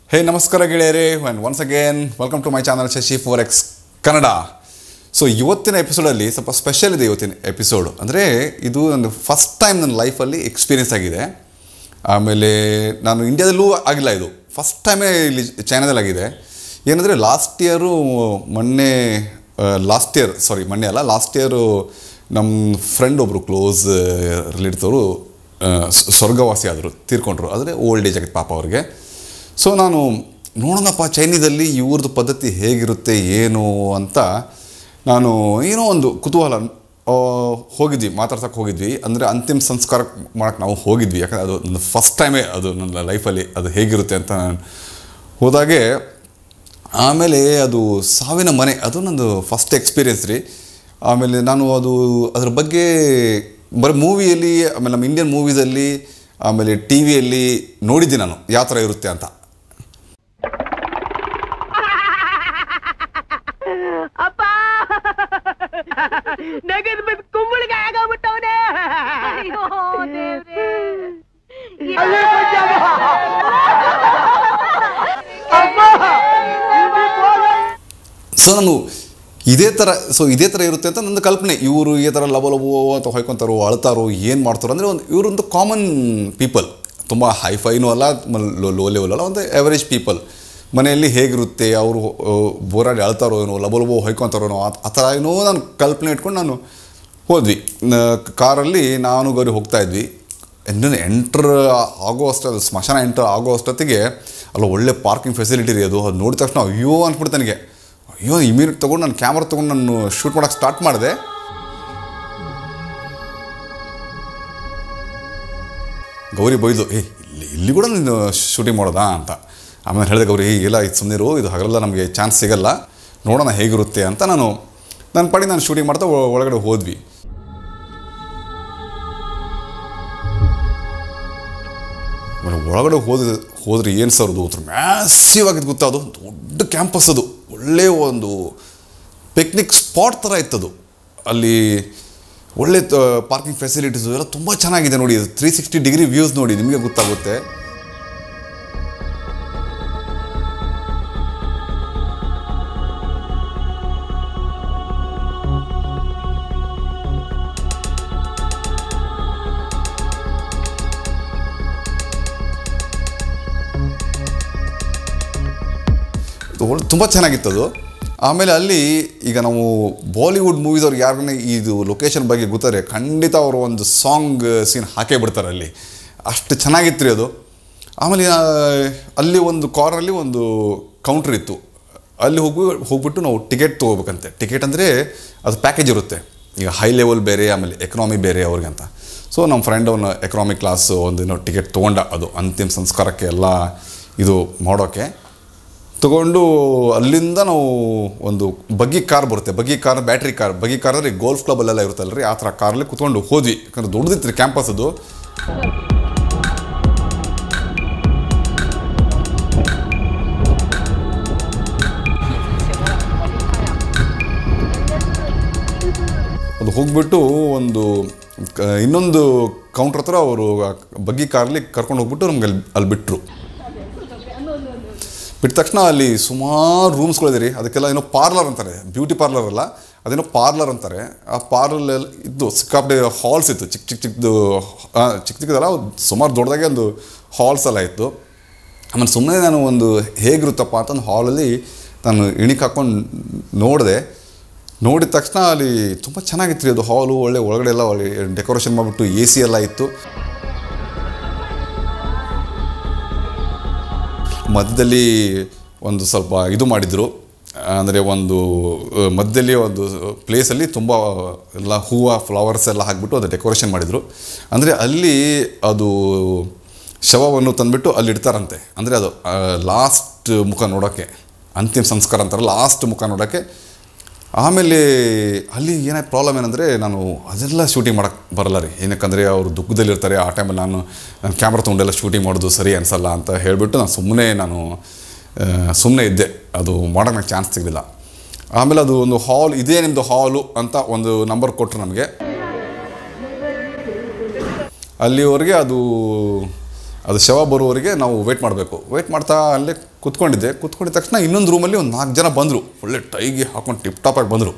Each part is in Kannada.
ಹೇ ನಮಸ್ಕಾರ ಗೆಳೆಯರೇ and once again welcome to my channel Shashi four X Kannada so ಇವತ್ತಿನ ಎಪಿಸೋಡಲ್ಲಿ ಸ್ವಲ್ಪ ಸ್ಪೆಷಲ್ ಇದೆ ಇವತ್ತಿನ ಎಪಿಸೋಡು ಅಂದರೆ ಇದು ನನ್ನ ಫಸ್ಟ್ ಟೈಮ್ ನನ್ನ ಲೈಫಲ್ಲಿ ಎಕ್ಸ್ಪೀರಿಯನ್ಸ್ ಆಗಿದೆ ಆಮೇಲೆ ನಾನು ಇಂಡಿಯಾದಲ್ಲೂ ಆಗಿಲ್ಲ ಇದು ಫಸ್ಟ್ ಟೈಮೇ ಇಲ್ಲಿ ಚೈನಾದಲ್ಲಿ ಆಗಿದೆ ಏನಂದರೆ ಲಾಸ್ಟ್ ಇಯರು ಮೊನ್ನೆ ಲಾಸ್ಟ್ ಇಯರ್ ಸಾರಿ ಮೊನ್ನೆ ಅಲ್ಲ ಲಾಸ್ಟ್ ಇಯರು ನಮ್ಮ ಫ್ರೆಂಡ್ ಒಬ್ಬರು ಕ್ಲೋಸ್ ರಿಲೇಟಿವ್ರು ಸ್ವರ್ಗವಾಸಿ ಆದರು ತೀರ್ಕೊಂಡ್ರು ಆದರೆ ಓಲ್ಡ್ ಏಜ್ ಆಗಿತ್ತು ಪಾಪ ಅವ್ರಿಗೆ ಸೊ ನಾನು ನೋಡೋಣಪ್ಪ ಚೈನೀದಲ್ಲಿ ಇವ್ರದ್ದು ಪದ್ಧತಿ ಹೇಗಿರುತ್ತೆ ಏನು ಅಂತ ನಾನು ಏನೋ ಒಂದು ಕುತೂಹಲ ಆ, ಹೋಗಿದ್ವಿ ಮಾತಾಡ್ಸಕ್ಕೆ ಹೋಗಿದ್ವಿ ಅಂದರೆ ಅಂತಿಮ ಸಂಸ್ಕಾರ ಮಾಡೋಕ್ಕೆ ನಾವು ಹೋಗಿದ್ವಿ ಯಾಕಂದರೆ ಅದು ನನ್ನ ಫಸ್ಟ್ ಟೈಮೇ ಅದು ನನ್ನ ಲೈಫಲ್ಲಿ ಅದು ಹೇಗಿರುತ್ತೆ ಅಂತ ನಾನು ಹೋದಾಗೆ ಆಮೇಲೆ ಅದು ಸಾವಿನ ಮನೆ ಅದು ನಂದು ಫಸ್ಟ್ ಎಕ್ಸ್ಪೀರಿಯನ್ಸ್ ರೀ ಆಮೇಲೆ ನಾನು ಅದು ಅದ್ರ ಬಗ್ಗೆ ಬರೀ ಮೂವಿಯಲ್ಲಿ ಆಮೇಲೆ ನಮ್ಮ ಇಂಡಿಯನ್ ಮೂವೀಸಲ್ಲಿ ಆಮೇಲೆ ಟಿ ವಿಯಲ್ಲಿ ನೋಡಿದ್ದೆ ನಾನು ಯಾವ ಥರ ಇರುತ್ತೆ ಅಂತ ಅಪ್ಪ ನಗದ್ ಬಿದ್ದು ಕುಂಬಳಿಗೆ ಆಗೋಗ್ಬಿಟ್ಟವನೇ ಅಯ್ಯೋ ದೇವ್ರೇ ಸೊ ನಾನು ಇದೇ ಥರ ಸೊ ಇದೇ ಥರ ಇರುತ್ತೆ ಅಂತ ನನ್ನ ಕಲ್ಪನೆ ಇವರು ಈ ಥರ ಲಬೋ ಲಬೋ ಅಂತ ಹೊಯ್ಕೊತಾರೋ ಅಳ್ತಾರೋ ಏನು ಮಾಡ್ತಾರೋ ಅಂದರೆ ಒಂದು ಇವರೊಂದು ಕಾಮನ್ ಪೀಪಲ್ ತುಂಬ ಹೈಫೈನೂ ಅಲ್ಲ ಲೋ ಲೋ ಲೆವೆಲ್ ಅಲ್ಲ ಒಂದು ಎವರೇಜ್ ಪೀಪಲ್ ಮನೆಯಲ್ಲಿ ಹೇಗಿರುತ್ತೆ ಅವರು ಬೋರಾಡಿ ಅಳ್ತಾರೋ ಏನೋ ಲಬೋ ಲಬೋ ಹೊಯ್ಕೊತಾರೋ ಏನೋ ಆ- ಆ ಥರ ಏನೋ ನಾನು ಕಲ್ಪನೆ ಇಟ್ಕೊಂಡು ನಾನು ಹೋದ್ವಿ ನ- ಕಾರಲ್ಲಿ ನಾನು ಗೌರಿ ಹೋಗ್ತಾ ಇದ್ವಿ ಇನ್ನೊಂದು ಎಂಟ್ರ್ ಆಗೋ ಅಷ್ಟು ಅದು ಸ್ಮಶಾನ ಎಂಟ್ರ್ ಆಗೋ ಅಷ್ಟೊತ್ತಿಗೆ ಅಲ್ಲ ಒಳ್ಳೆ ಪಾರ್ಕಿಂಗ್ ಫೆಸಿಲಿಟಿ ರೀ ಅದು ಅದು ನೋಡಿದ ತಕ್ಷಣ ಅಯ್ಯೋ ಅಂದ್ಬಿಡ್ತು ನನಗೆ ಅಯ್ಯೋ ಇಮಿಡಿಯೇಟ್ ತೊಗೊಂಡು ನಾನು ಕ್ಯಾಮ್ರಾ ತೊಗೊಂಡು ನಾನು ಶೂಟ್ ಮಾಡೋಕ್ಕೆ ಸ್ಟಾರ್ಟ್ ಮಾಡಿದೆ ಗೌರಿ ಬೈದು ಏ ಇಲ್ಲಿ ಇಲ್ಲಿ ಕೂಡ ನೀನು ಶೂಟಿಂಗ್ ಮಾಡೋದಾ ಅಂತ ಆಮೇಲೆ ಹೇಳಿದೆ ಗೌರಿ "ಏ, ಇಲ್ಲ ಇದು ಸುಮ್ಮನಿರು ಇದು ಹಗಲೆಲ್ಲ ನಮಗೆ ಚಾನ್ಸ್ ಸಿಗಲ್ಲ ನೋಡೋಣ ಹೇಗಿರುತ್ತೆ ಅಂತ ನಾನು ನನ್ನ ಪಾಡಿ ನಾನು ಶೂಟಿಂಗ್ ಮಾಡ್ತಾ ಒ- ಒಳಗಡೆ ಹೋದ್ವಿ ಆಮೇಲೆ ಒಳಗಡೆ ಹೋದ ಹೋದ್ರೆ ಏನು ಸರ್ ಅದು ಒಂಥರ ಮ್ಯಾಸಿವ್ ಆಗಿದ್ದು ಗೊತ್ತಾ ಅದು ದೊಡ್ಡ ಕ್ಯಾಂಪಸ್ ಅದು ಒಳ್ಳೆಯ ಒಂದು ಪಿಕ್ನಿಕ್ ಸ್ಪಾಟ್ ಥರ ಇತ್ತದು ಅಲ್ಲಿ ಒಳ್ಳೆ ಪಾರ್ಕಿಂಗ್ ಫೆಸಿಲಿಟೀಸು ಎಲ್ಲ ತುಂಬ ಚೆನ್ನಾಗಿದೆ ನೋಡಿ ತ್ರೀ ಸಿಕ್ಸ್ಟಿ ಡಿಗ್ರಿ ವ್ಯೂಸ್ ನೋಡಿ ನಿಮಗೆ ಗೊತ್ತಾಗುತ್ತೆ ತುಂಬ ಚೆನ್ನಾಗಿತ್ತು ಅದು ಆಮೇಲೆ ಅಲ್ಲಿ ಈಗ ನಾವು ಬಾಲಿವುಡ್ ಮೂವೀಸವ್ರಿಗೆ ಯಾರಿಗೂ ಇದು ಲೊಕೇಶನ್ ಬಗ್ಗೆ ಗೊತ್ತಾರೆ ಖಂಡಿತ ಅವರು ಒಂದು ಸಾಂಗ್ ಸೀನ್ ಹಾಕೇ ಬಿಡ್ತಾರೆ ಅಲ್ಲಿ ಅಷ್ಟು ಚೆನ್ನಾಗಿತ್ತು ರೀ ಅದು ಆಮೇಲೆ ಆ, ಅಲ್ಲಿ ಒಂದು ಕಾರಲ್ಲಿ ಒಂದು ಕೌಂಟ್ರ್ ಇತ್ತು ಅಲ್ಲಿ ಹೋಗಿ ಹೋಗ್ಬಿಟ್ಟು ನಾವು ಟಿಕೆಟ್ ತೊಗೋಬೇಕಂತೆ ಟಿಕೆಟ್ ಅಂದರೆ ಅದು ಪ್ಯಾಕೇಜ್ ಇರುತ್ತೆ ಈಗ ಹೈ ಲೆವೆಲ್ ಬೇರೆ ಆಮೇಲೆ ಎಕನಾಮಿ ಬೇರೆ ಅವ್ರಿಗೆ ಅಂತ ಸೊ ನಮ್ಮ ಫ್ರೆಂಡ್ ಅವನು ಎಕನಾಮಿ ಕ್ಲಾಸ್ ಒಂದು ಟಿಕೆಟ್ ತೊಗೊಂಡ ಅದು ಅಂತಿಮ ಸಂಸ್ಕಾರಕ್ಕೆ ಎಲ್ಲ ಇದು ಮಾಡೋಕ್ಕೆ ತಗೊಂಡು ಅಲ್ಲಿಂದ ನಾವು ಒಂದು ಬಗ್ಗಿ ಕಾರ್ ಬರುತ್ತೆ buggy car battery car buggy car ಅಂದರೆ ಗೋಲ್ಫ್ ಕ್ಲಬಲ್ಲೆಲ್ಲ ಇರುತ್ತಲ್ಲ ರೀ ಆ ಥರ ಕಾರಲ್ಲಿ ಕುತ್ಕೊಂಡು ಹೋದ್ವಿ ಯಾಕಂದ್ರೆ ದೊಡ್ಡದಿತ್ತು ರೀ ಕ್ಯಾಂಪಸ್ ಅದು ಅದು ಹೋಗ್ಬಿಟ್ಟು ಒಂದು ಕ- ಇನ್ನೊಂದು ಕೌಂಟ್ರ್ ಹತ್ರ ಅವರು ಬಗ್ಗಿ ಕಾರ್ಲಿ ಕರ್ಕೊಂಡು ಹೋಗ್ಬಿಟ್ಟು ನಮ್ಗೆ ಅಲ್ಲಿ ಅಲ್ಲಿ ಬಿಟ್ಟರು ಬಿಟ್ಟ ತಕ್ಷಣ ಅಲ್ಲಿ ಸುಮಾರು ರೂಮ್ಸ್ಗಳಿದೆ ರೀ ಅದಕ್ಕೆಲ್ಲ ಏನೋ ಪಾರ್ಲರ್ ಅಂತಾರೆ ಬ್ಯೂಟಿ ಪಾರ್ಲರ್ ಅಲ್ಲ ಅದೇನೋ ಪಾರ್ಲರ್ ಅಂತಾರೆ ಆ ಪಾರ್ಲರ್ ಇದ್ದು ಸಿಕ್ಕಾಪಟ್ಟೆ ಹಾಲ್ಸ್ ಇತ್ತು ಚಿಕ್ಕ ಚಿಕ್ಕ ಚಿಕ್ಕದು ಆ, ಚಿಕ್ಕ ಚಿಕ್ಕದಲ್ಲ ಸುಮಾರು ದೊಡ್ಡದಾಗೆ ಒಂದು ಹಾಲ್ಸ್ ಎಲ್ಲ ಇತ್ತು ಆಮೇಲೆ ಸುಮ್ಮನೆ ನಾನು ಒಂದು ಹೇಗಿರುತ್ತಪ್ಪ ಅಂತ ಒಂದು ಹಾಲಲ್ಲಿ ನಾನು ಇಣಿಕ್ ಹಾಕ್ಕೊಂಡು ನೋಡಿದೆ ನೋಡಿದ ತಕ್ಷಣ ಅಲ್ಲಿ ತುಂಬ ಚೆನ್ನಾಗಿತ್ತು ರೀ ಅದು ಹಾಲು ಒಳ್ಳೆ ಒಳಗಡೆ ಎಲ್ಲ ಒಳ್ಳೆ ಡೆಕೋರೇಷನ್ ಮಾಡಿಬಿಟ್ಟು ಎ ಸಿ ಎಲ್ಲ ಇತ್ತು ಮಧ್ಯದಲ್ಲಿ ಒಂದು ಸ್ವಲ್ಪ ಇದು ಮಾಡಿದರು ಅಂದರೆ ಒಂದು ಆ, ಮಧ್ಯದಲ್ಲಿ ಒಂದು ಪ್ಲೇಸಲ್ಲಿ ತುಂಬ ಎಲ್ಲ ಹೂವು ಫ್ಲವರ್ಸ್ ಎಲ್ಲ ಹಾಕ್ಬಿಟ್ಟು ಅದು ಡೆಕೋರೇಷನ್ ಮಾಡಿದರು ಅಂದರೆ ಅಲ್ಲಿ ಅದು ಶವವನ್ನು ತಂದುಬಿಟ್ಟು ಅಲ್ಲಿ ಇಡ್ತಾರಂತೆ ಅಂದರೆ ಅದು ಲಾಸ್ಟ್ ಮುಖ ನೋಡೋಕ್ಕೆ ಅಂತಿಮ ಸಂಸ್ಕಾರ ಅಂತಾರೆ ಲಾಸ್ಟ್ ಮುಖ ನೋಡೋಕ್ಕೆ ಆಮೇಲೆ ಅಲ್ಲಿ ಏನಾಯ್ತು ಪ್ರಾಬ್ಲಮ್ ಏನಂದರೆ ನಾನು ಅದೆಲ್ಲ ಶೂಟಿಂಗ್ ಮಾಡೋಕ್ಕೆ ಬರಲ್ಲ ರೀ ಏನಕ್ಕಂದರೆ ಅವರು ದುಃಖದಲ್ಲಿರ್ತಾರೆ ಆ ಟೈಮಲ್ಲಿ ನಾನು ನಾನು ಕ್ಯಾಮ್ರಾ ತೊಗೊಂಡೆಲ್ಲ ಶೂಟಿಂಗ್ ಮಾಡೋದು ಸರಿ ಅನಿಸಲ್ಲ ಅಂತ ಹೇಳಿಬಿಟ್ಟು ನಾನು ಸುಮ್ಮನೆ ನಾನು ಸುಮ್ಮನೆ ಇದ್ದೆ ಅದು ಮಾಡೋಕ್ಕೆ ನನಗೆ ಚಾನ್ಸ್ ಸಿಗಲಿಲ್ಲ ಆಮೇಲೆ ಅದು ಒಂದು ಹಾಲ್ ಇದೇ ನಿಮ್ಮದು ಹಾಲು ಅಂತ ಒಂದು ನಂಬರ್ ಕೊಟ್ಟರು ನಮಗೆ ಅಲ್ಲಿವರೆಗೆ ಅದು ಅದು ಶವ ಬರುವವರೆಗೆ ನಾವು ವೇಟ್ ಮಾಡಬೇಕು ವೇಟ್ ಮಾಡ್ತಾ ಅಲ್ಲೇ ಕುತ್ಕೊಂಡಿದ್ದೆ ಕುತ್ಕೊಂಡಿದ ತಕ್ಷಣ ಇನ್ನೊಂದು ರೂಮಲ್ಲಿ ಒಂದು ನಾಲ್ಕು ಜನ ಬಂದರು ಒಳ್ಳೆ ಟೈಗೆ ಹಾಕೊಂಡು ಟಿಪ್ ಟಾಪಾಗಿ ಬಂದರು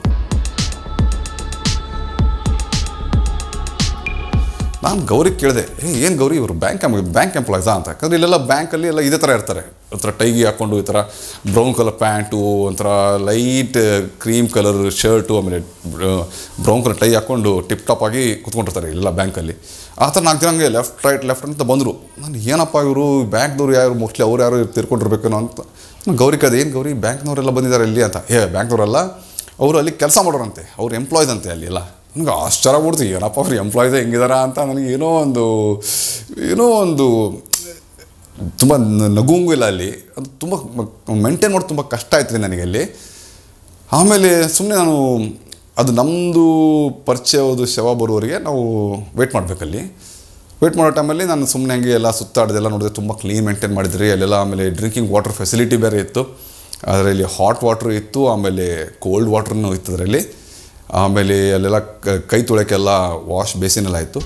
ನಾನು ಗೌರಿಗೆ ಕೇಳಿದೆ ಏ ಏನು ಗೌರಿ ಇವರು ಬ್ಯಾಂಕ್ ಬ್ಯಾಂಕ್ ಎಂಪ್ಲಾಯ್ಸಾ ಅಂತ ಯಾಕಂದ್ರೆ ಇಲ್ಲೆಲ್ಲ ಬ್ಯಾಂಕಲ್ಲಿ ಎಲ್ಲ ಇದೇ ಥರ ಇರ್ತಾರೆ ಒಂಥರ ಟೈಗಿ ಹಾಕ್ಕೊಂಡು ಈ ಥರ ಬ್ರೌನ್ ಕಲರ್ ಪ್ಯಾಂಟು ಒಂಥರ ಲೈಟ್ ಕ್ರೀಮ್ ಕಲರ್ ಶರ್ಟು ಆಮೇಲೆ ಬ್ರೌನ್ ಕಲರ್ ಟೈ ಹಾಕ್ಕೊಂಡು ಟಿಪ್ ಟಾಪ್ ಆಗಿ ಕುತ್ಕೊಂಡಿರ್ತಾರೆ ಎಲ್ಲ ಬ್ಯಾಂಕಲ್ಲಿ ಆ ಥರ ನಾಲ್ಕು ಜನ ಹಂಗೆ ಲೆಫ್ಟ್ ರೈಟ್ ಲೆಫ್ಟ್ ಅಂತ ಬಂದರು ನಾನು ಏನಪ್ಪ ಇವರು ಬ್ಯಾಂಕ್ದವ್ರು ಯಾರು ಮೋಸ್ಟ್ಲಿ ಅವ್ರು ಯಾರು ತಿರ್ಕೊಂಡಿರ್ಬೇಕೇನೋ ಅಂತ ನಾನು ಗೌರಿ ಕದೆ ಏನು ಗೌರಿ ಬ್ಯಾಂಕ್ನವರೆಲ್ಲ ಬಂದಿದ್ದಾರೆ ಇಲ್ಲಿ ಅಂತ ಏ ಬ್ಯಾಂಕ್ನವರೆಲ್ಲ ಅವರು ಅಲ್ಲಿ ಕೆಲಸ ಮಾಡೋರಂತೆ ಅವ್ರು ಎಂಪ್ಲಾಯ್ಸ್ ಅಂತೆ ಅಲ್ಲಿ ಎಲ್ಲ ನನಗೆ ಆಶ್ಚರ್ಯ ಆಗ್ಬಿಡ್ತು ಏನಪ್ಪ ಅವ್ರು ಎಂಪ್ಲಾಯ್ಸೇ ಹೆಂಗಿದಾರ ಅಂತ ನನಗೆ ಏನೋ ಒಂದು ಏನೋ ಒಂದು ತುಂಬ ನಗುಂಗೂ ಇಲ್ಲ ಅಲ್ಲಿ ಅದು ತುಂಬ ಮೇಂಟೈನ್ ಮಾಡೋದು ತುಂಬ ಕಷ್ಟ ಆಯ್ತು ರೀ ನನಗೆ ಅಲ್ಲಿ ಆಮೇಲೆ ಸುಮ್ಮನೆ ನಾನು ಅದು ನಮ್ಮದು ಪರಿಚಯವಾದ ಶವ ಬರುವವರೆಗೆ ನಾವು ವೆಯ್ಟ್ ಮಾಡಬೇಕಲ್ಲಿ ವೆಯ್ಟ್ ಮಾಡೋ ಟೈಮಲ್ಲಿ ನಾನು ಸುಮ್ಮನೆ ಹಂಗೆ ಎಲ್ಲ ಸುತ್ತಾಡ್ದೆಲ್ಲ ನೋಡಿದ್ರೆ ತುಂಬ ಕ್ಲೀನ್ ಮೇಂಟೈನ್ ಮಾಡಿದ್ರಿ ಅಲ್ಲೆಲ್ಲ ಆಮೇಲೆ ಡ್ರಿಂಕಿಂಗ್ ವಾಟರ್ ಫೆಸಿಲಿಟಿ ಬೇರೆ ಇತ್ತು ಅದರಲ್ಲಿ ಹಾಟ್ ವಾಟ್ರ್ ಇತ್ತು ಆಮೇಲೆ ಕೋಲ್ಡ್ ವಾಟ್ರನ್ನು ಇತ್ತು ಅದರಲ್ಲಿ ಆಮೇಲೆ ಅಲ್ಲೆಲ್ಲ ಕ- ಕೈ ತೊಳೆಯೋಕ್ಕೆಲ್ಲ ವಾಶ್ ಬೇಸಿನೆಲ್ಲ ಇತ್ತು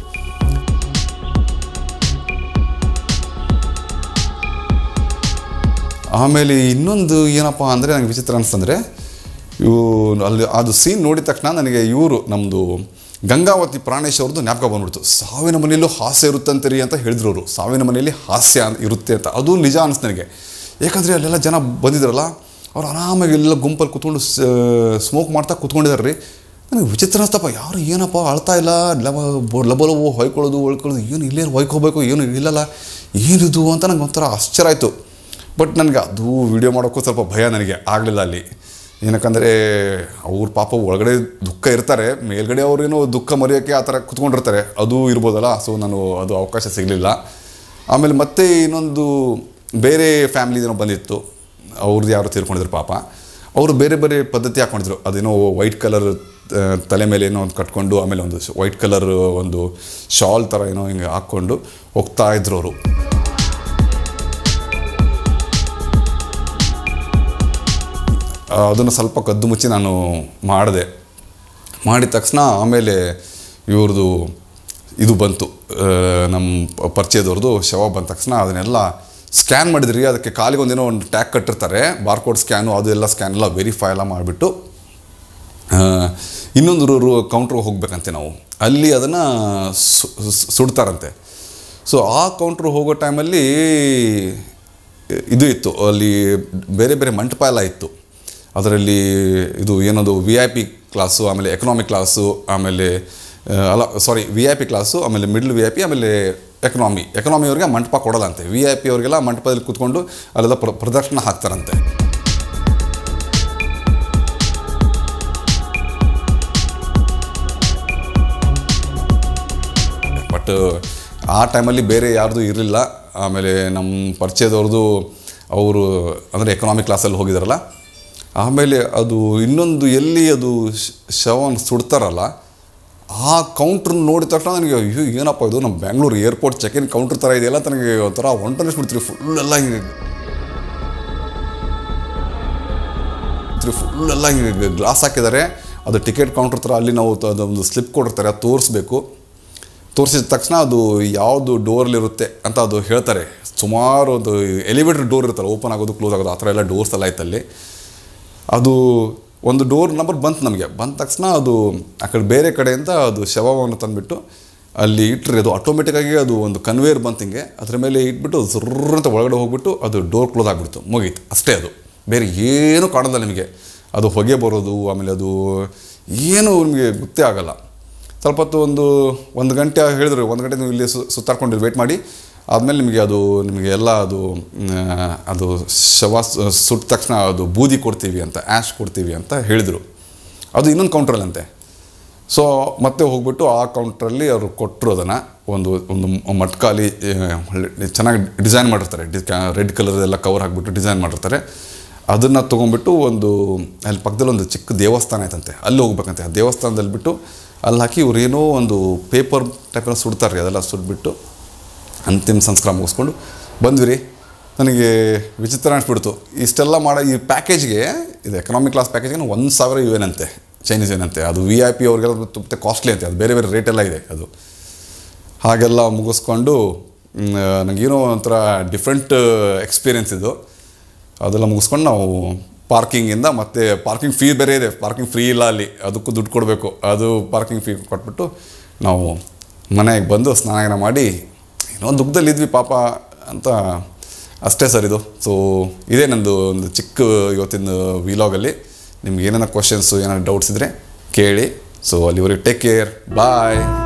ಆಮೇಲೆ ಇನ್ನೊಂದು ಏನಪ್ಪ ಅಂದರೆ ನನಗೆ ವಿಚಿತ್ರ ಅನಿಸ್ತಂದರೆ ಇವು ಅಲ್ಲಿ ಅದು ಸೀನ್ ನೋಡಿದ ತಕ್ಷಣ ನನಗೆ ಇವರು ನಮ್ಮದು ಗಂಗಾವತಿ ಪ್ರಾಣೇಶ್ ಅವ್ರದ್ದು ಜ್ಞಾಪಕ ಬಂದ್ಬಿಡ್ತು ಸಾವಿನ ಮನೆಯಲ್ಲೂ ಹಾಸ್ಯ ಇರುತ್ತಂತೆ ರೀ ಅಂತ ಹೇಳಿದ್ರು ಅವರು ಸಾವಿನ ಮನೆಯಲ್ಲಿ ಹಾಸ್ಯ ಅಂತ ಇರುತ್ತೆ ಅಂತ ಅದು ನಿಜ ಅನಿಸ್ತು ನನಗೆ ಯಾಕಂದರೆ ಅಲ್ಲೆಲ್ಲ ಜನ ಬಂದಿದ್ರಲ್ಲ ಅವ್ರು ಆರಾಮಾಗಿ ಎಲ್ಲ ಗುಂಪಲ್ಲಿ ಕೂತ್ಕೊಂಡು ಸ್ಮೋಕ್ ಮಾಡ್ತಾ ಕೂತ್ಕೊಂಡಿದ್ದಾರೆ ರೀ ನನಗೆ ವಿಚಿತ್ರ ಅನಿಸ್ತಪ್ಪ ಯಾರು ಏನಪ್ಪ ಅಳ್ತಾ ಇಲ್ಲ ಲವ ಬೊ- ಲಬ ಲಬೋ ಹೊಯ್ಕೊಳ್ಳೋದು ಹೊಯ್ಕೊಳ್ಳೋದು ಏನು ಇಲ್ಲೇನು ಹೊಯ್ಕೋಬೇಕು ಏನು ಇಲ್ಲಲ್ಲ ಏನಿದು ಅಂತ ನಂಗೆ ಒಂಥರ ಆಶ್ಚರ್ಯ ಆಯಿತು ಬಟ್ ನನಗೆ ಅದು ವಿಡಿಯೋ ಮಾಡೋಕ್ಕೂ ಸ್ವಲ್ಪ ಭಯ ನನಗೆ ಆಗಲಿಲ್ಲ ಅಲ್ಲಿ ಏನಕ್ಕಂದರೆ ಅವ್ರ ಪಾಪ ಒಳಗಡೆ ದುಃಖ ಇರ್ತಾರೆ ಮೇಲ್ಗಡೆ ಅವ್ರೇನೋ ದುಃಖ ಮರೆಯೋಕ್ಕೆ ಆ ಥರ ಕುತ್ಕೊಂಡಿರ್ತಾರೆ ಅದು ಇರ್ಬೋದಲ್ಲ ಸೊ ನಾನು ಅದು ಅವಕಾಶ ಸಿಗಲಿಲ್ಲ ಆಮೇಲೆ ಮತ್ತೆ ಇನ್ನೊಂದು ಬೇರೆ ಫ್ಯಾಮ್ಲಿದೇನೋ ಬಂದಿತ್ತು ಅವ್ರದ್ದು ಯಾರು ತೀರ್ಕೊಂಡಿದ್ರು ಪಾಪ ಅವರು ಬೇರೆ ಬೇರೆ ಪದ್ಧತಿ ಹಾಕ್ಕೊಂಡಿದ್ರು ಅದೇನೋ ವೈಟ್ ಕಲರ್ ತಲೆ ಮೇಲೆ ಏನೋ ಒಂದು ಕಟ್ಕೊಂಡು ಆಮೇಲೆ ಒಂದು ವೈಟ್ ಕಲರ್ ಒಂದು ಶಾಲ್ ಥರ ಏನೋ ಹಿಂಗೆ ಹಾಕ್ಕೊಂಡು ಹೋಗ್ತಾ ಇದ್ರು ಅವರು ಅದನ್ನು ಸ್ವಲ್ಪ ಕದ್ದು ಮುಚ್ಚಿ ನಾನು ಮಾಡಿದೆ ಮಾಡಿದ ತಕ್ಷಣ ಆಮೇಲೆ ಇವ್ರದ್ದು ಇದು ಬಂತು ಆ, ನಮ್ಮ ಪ- ಪರಿಚಯದವ್ರದ್ದು ಶವ ಬಂದ ತಕ್ಷಣ ಅದನ್ನೆಲ್ಲ ಸ್ಕ್ಯಾನ್ ಮಾಡಿದ್ರಿ ಅದಕ್ಕೆ ಕಾಲಿಗೆ ಒಂದೇನೋ ಒಂದು ಟ್ಯಾಗ್ ಕಟ್ಟಿರ್ತಾರೆ ಬಾರ್ಕೋಡ್ ಸ್ಕ್ಯಾನು ಅದು ಎಲ್ಲ ಸ್ಕ್ಯಾನ್ ಎಲ್ಲ ವೆರಿಫೈ ಎಲ್ಲ ಮಾಡಿಬಿಟ್ಟು ಇನ್ನೊಂದು ರೂ ಕೌಂಟ್ರಿಗೆ ಹೋಗ್ಬೇಕಂತೆ ನಾವು ಅಲ್ಲಿ ಅದನ್ನು ಸುಡ್ತಾರಂತೆ ಸೊ ಆ ಕೌಂಟ್ರ್ ಹೋಗೋ ಟೈಮಲ್ಲಿ ಇದು ಇತ್ತು ಅಲ್ಲಿ ಬೇರೆ ಬೇರೆ ಮಂಟಪ ಎಲ್ಲ ಇತ್ತು ಅದರಲ್ಲಿ ಇದು ಏನದು ವಿ ಐ ಪಿ ಕ್ಲಾಸು ಆಮೇಲೆ ಎಕನಾಮಿಕ್ ಕ್ಲಾಸು ಆಮೇಲೆ ಆ, ಅಲ್ಲ sorry V I P class ಆಮೇಲೆ ಮಿಡ್ಲ್ ವಿ ಐ ಪಿ ಆಮೇಲೆ ಎಕನಾಮಿ ಎಕನಾಮಿ ಅವ್ರಿಗೆ ಮಂಟಪ ಕೊಡಲ್ಲಂತೆ ವಿ ಐ ಪಿ ಅವರಿಗೆಲ್ಲ ಮಂಟಪದಲ್ಲಿ ಕೂತ್ಕೊಂಡು ಅಲ್ಲೆಲ್ಲ ಪ್ರ ಪ್ರದರ್ಶನ ಹಾಕ್ತಾರಂತೆ ಬಟ್ ಆ ಟೈಮಲ್ಲಿ ಬೇರೆ ಯಾರ್ದು ಇರಲಿಲ್ಲ ಆಮೇಲೆ ನಮ್ಮ ಪರಿಚಯದವ್ರದ್ದು ಅವರು ಅಂದರೆ ಎಕನಾಮಿಕ್ ಕ್ಲಾಸಲ್ಲಿ ಹೋಗಿದಾರಲ್ಲ ಆಮೇಲೆ ಅದು ಇನ್ನೊಂದು ಎಲ್ಲಿ ಅದು ಶ- ಶವನ ಸುಡ್ತಾರಲ್ಲ ಆ ಕೌಂಟ್ರ್ ನೋಡಿದ ತಕ್ಷಣ ನನಗೆ ಅಯ್ಯೋ ಏನಪ್ಪ ಇದು ನಮ್ಮ Bangalore airport check in counter ಥರ ಇದೆಯಲ್ಲ ಅಂತ ನನಗೆ ಒಂಥರ ಹೊಂಟನಿಸ್ಬಿಡ್ತೀರಿ ಫುಲ್ ಎಲ್ಲ ಹಿಂಗೆ ಫುಲ್ ಎಲ್ಲ ಹಿಂಗೆ ಗ್ಲಾಸ್ ಹಾಕಿದ್ದಾರೆ ಅದು ಟಿಕೆಟ್ ಕೌಂಟ್ರ್ ಥರ ಅಲ್ಲಿ ನಾವು ತ- ಅದೊಂದು ಸ್ಲಿಪ್ ಕೊಟ್ಟಿರ್ತಾರೆ ಅದು ತೋರಿಸ್ಬೇಕು ತೋರಿಸಿದ ತಕ್ಷಣ ಅದು ಯಾವುದು ಡೋರ್ಲಿರುತ್ತೆ ಅಂತ ಅದು ಹೇಳ್ತಾರೆ ಸುಮಾರು ಒಂದು ಎಲಿವೇಟರ್ ಡೋರ್ ಇರುತ್ತಲ್ಲ ಓಪನ್ ಆಗೋದು ಕ್ಲೋಸ್ ಆಗೋದು ಆ ಥರ ಎಲ್ಲ ಡೋರ್ಸ್ ಎಲ್ಲ ಇತ್ತಲ್ಲಿ ಅದು ಒಂದು ಡೋರ್ ನಂಬರ್ ಬಂತು ನಮಗೆ ಬಂದ ತಕ್ಷಣ ಅದು ಆ ಕಡೆ ಬೇರೆ ಕಡೆಯಿಂದ ಅದು ಶವವನ್ನು ತಂದುಬಿಟ್ಟು ಅಲ್ಲಿ ಇಟ್ಟರೆ ಅದು ಆಟೋಮೆಟಿಕ್ಕಾಗಿ ಅದು ಒಂದು ಕನ್ವೇರ್ ಬಂತು ಹಿಂಗೆ ಅದ್ರ ಮೇಲೆ ಇಟ್ಬಿಟ್ಟು ಜರ್ರ್ ಅಂತ ಒಳಗಡೆ ಹೋಗ್ಬಿಟ್ಟು ಅದು ಡೋರ್ ಕ್ಲೋಸ್ ಆಗಿಬಿಡ್ತು ಮುಗೀತು ಅಷ್ಟೇ ಅದು ಬೇರೆ ಏನೂ ಕಾಣಲ್ಲ ನಿಮಗೆ ಅದು ಹೊಗೆ ಬರೋದು ಆಮೇಲೆ ಅದು ಏನು ನಿಮಗೆ ಗೊತ್ತೇ ಆಗಲ್ಲ ಸ್ವಲ್ಪ ಹೊತ್ತು ಒಂದು ಒಂದು ಗಂಟೆ ಹೇಳಿದ್ರು ಒಂದು ಗಂಟೆ ನೀವು ಇಲ್ಲಿ ಸು ಸುತ್ತಾಡ್ಕೊಂಡು ವೇಟ್ ಮಾಡಿ ಆದಮೇಲೆ ನಿಮಗೆ ಅದು ನಿಮಗೆ ಎಲ್ಲ ಅದು ಮ್, ಅದು ಶವ ಸು- ಸುಟ್ಟ ತಕ್ಷಣ ಅದು ಬೂದಿ ಕೊಡ್ತೀವಿ ಅಂತ ಆ್ಯಶ್ ಕೊಡ್ತೀವಿ ಅಂತ ಹೇಳಿದರು ಅದು ಇನ್ನೊಂದು ಕೌಂಟ್ರಲ್ಲಂತೆ ಸೊ ಮತ್ತೆ ಹೋಗ್ಬಿಟ್ಟು ಆ ಕೌಂಟ್ರಲ್ಲಿ ಅವರು ಕೊಟ್ಟರು ಅದನ್ನು ಒಂದು ಒಂದು ಮಟ್ಕಾಲಿ ಆ, ಒಳ್ಳೆ ಚೆನ್ನಾಗಿ ಡಿಸೈನ್ ಮಾಡಿರ್ತಾರೆ ಡಿ ರೆಡ್ ಕಲರ್ ಎಲ್ಲ ಕವರ್ ಹಾಕ್ಬಿಟ್ಟು ಡಿಸೈನ್ ಮಾಡಿರ್ತಾರೆ ಅದನ್ನು ತೊಗೊಂಡ್ಬಿಟ್ಟು ಒಂದು ಅಲ್ಲಿ ಪಕ್ಕದಲ್ಲಿ ಒಂದು ಚಿಕ್ಕ ದೇವಸ್ಥಾನ ಐತಂತೆ ಅಲ್ಲಿ ಹೋಗ್ಬೇಕಂತೆ ಆ ದೇವಸ್ಥಾನದಲ್ಲಿ ಬಿಟ್ಟು ಅಲ್ಲಿ ಹಾಕಿ ಇವ್ರು ಏನೋ ಒಂದು ಪೇಪರ್ ಟೈಪೆಲ್ಲ ಸುಡ್ತಾರೆ ಅದೆಲ್ಲ ಸುಟ್ಬಿಟ್ಟು ಅಂತಿಮ ಸಂಸ್ಕಾರ ಮುಗಿಸ್ಕೊಂಡು ಬಂದ್ವಿ ರೀ ನನಗೆ ವಿಚಿತ್ರ ಅನಿಸ್ಬಿಡ್ತು ಇಷ್ಟೆಲ್ಲ ಮಾಡೋ ಈ ಪ್ಯಾಕೇಜ್ಗೆ ಇದು ಎಕನಾಮಿಕ್ ಕ್ಲಾಸ್ ಪ್ಯಾಕೇಜ್ಗೆ ಒಂದು ಸಾವಿರ ಯು ಏನಂತೆ ಚೈನೀಸ್ ಏನಂತೆ ಅದು ವಿ ಐ ಪಿ ಅವ್ರಿಗೆಲ್ಲ ತುಂಬ ಕಾಸ್ಟ್ಲಿ ಅಂತೆ ಅದು ಬೇರೆ ಬೇರೆ ರೇಟೆಲ್ಲ ಇದೆ ಅದು ಹಾಗೆಲ್ಲ ಮುಗಿಸ್ಕೊಂಡು ಮ್, ನನಗೇನೋ ಒಂಥರ ಡಿಫ್ರೆಂಟ್ ಎಕ್ಸ್ಪೀರಿಯೆನ್ಸ್ ಇದು ಅದೆಲ್ಲ ಮುಗಿಸ್ಕೊಂಡು ನಾವು ಪಾರ್ಕಿಂಗಿಂದ ಮತ್ತೆ ಪಾರ್ಕಿಂಗ್ ಫೀ ಬೇರೆ ಇದೆ ಪಾರ್ಕಿಂಗ್ ಫ್ರೀ ಇಲ್ಲ ಅಲ್ಲಿ ಅದಕ್ಕೂ ದುಡ್ಡು ಕೊಡಬೇಕು ಅದು ಪಾರ್ಕಿಂಗ್ ಫೀ ಕೊಟ್ಬಿಟ್ಟು ನಾವು ಮನೆಗೆ ಬಂದು ಸ್ನಾನ ಗೀನ ಮಾಡಿ ಏನೋ ದುಃಖದಲ್ಲಿದ್ವಿ ಪಾಪ ಅಂತ ಅಷ್ಟೇ ಸರ್ ಇದು ಸೊ ಇದೇ ನಂದು ಒಂದು ಚಿಕ್ಕ ಇವತ್ತಿನ ವಿಲಾಗಲ್ಲಿ ನಿಮ್ಗೆ ಏನೇನೋ ಕ್ವಶನ್ಸು ಏನಾದ್ರು ಡೌಟ್ಸ್ ಇದ್ದರೆ ಕೇಳಿ ಸೊ ಅಲ್ಲಿವರೆಗೆ ಟೇಕ್ ಕೇರ್ ಬಾಯ್